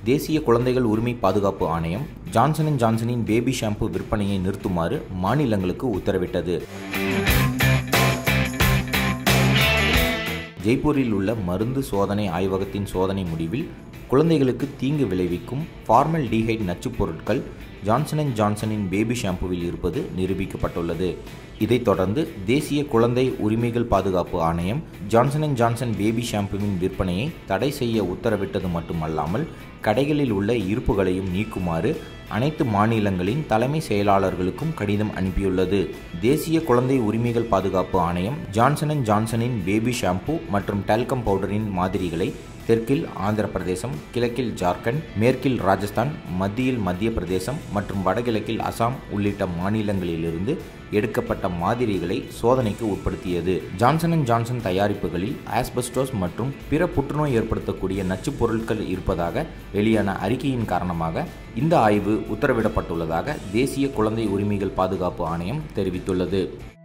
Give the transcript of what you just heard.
தேசிய குழந்தைகள் உரிமை பாதுகாப்பு ஆணையம் ஜான்சன் அண்ட் ஜான்சனின் பேபி ஷாம்பு விற்பனையை நிறுத்துமாறு மாநிலங்களுக்கு உத்தரவிட்டது ஜெய்ப்பூரில் உள்ள மருந்து சோதனை ஆய்வகத்தின் சோதனை முடிவில் குழந்தைகளுக்கு தீங்கு விளைவிக்கும் ஃபார்மல் டீஹைட் நச்சுப் பொருட்கள் ஜான்சன் அண்ட் ஜான்சனின் பேபி ஷாம்புவில் இருப்பது நிரூபிக்கப்பட்டுள்ளது இதைத் தொடர்ந்து தேசிய குழந்தை உரிமைகள் பாதுகாப்பு ஆணையம் ஜான்சன் அண்ட் ஜான்சன் பேபி ஷாம்புவின் விற்பனையை தடை செய்ய உத்தரவிட்டது மட்டுமல்லாமல் கடைகளில் உள்ள இருப்புகளையும் நீக்குமாறு அனைத்து மாநிலங்களின் தலைமை செயலாளர்களுக்கும் கடிதம் அனுப்பியுள்ளது தேசிய குழந்தை உரிமைகள் பாதுகாப்பு ஆணையம் ஜான்சன் அண்ட் ஜான்சனின் பேபி ஷாம்பு மற்றும் டால்கம் பவுடரின் மாதிரிகளை தெற்கில் ஆந்திர பிரதேசம் கிழக்கில் ஜார்க்கண்ட் மேற்கில் ராஜஸ்தான் மத்தியில் மத்திய பிரதேசம் மற்றும் வடகிழக்கில் அசாம் உள்ளிட்ட மாநிலங்களிலிருந்து எடுக்கப்பட்ட மாதிரிகளை சோதனைக்கு உட்படுத்தியது ஜான்சன் அண்ட் ஜான்சன் தயாரிப்புகளில் ஆஸ்பெஸ்டோஸ் மற்றும் பிற புற்றுநோய் ஏற்படுத்தக்கூடிய நச்சுப் பொருட்கள் இருப்பதாக வெளியான அறிக்கையின் காரணமாக இந்த ஆய்வு உத்தரவிடப்பட்டுள்ளதாக தேசிய குழந்தை உரிமைகள் பாதுகாப்பு ஆணையம் தெரிவித்துள்ளது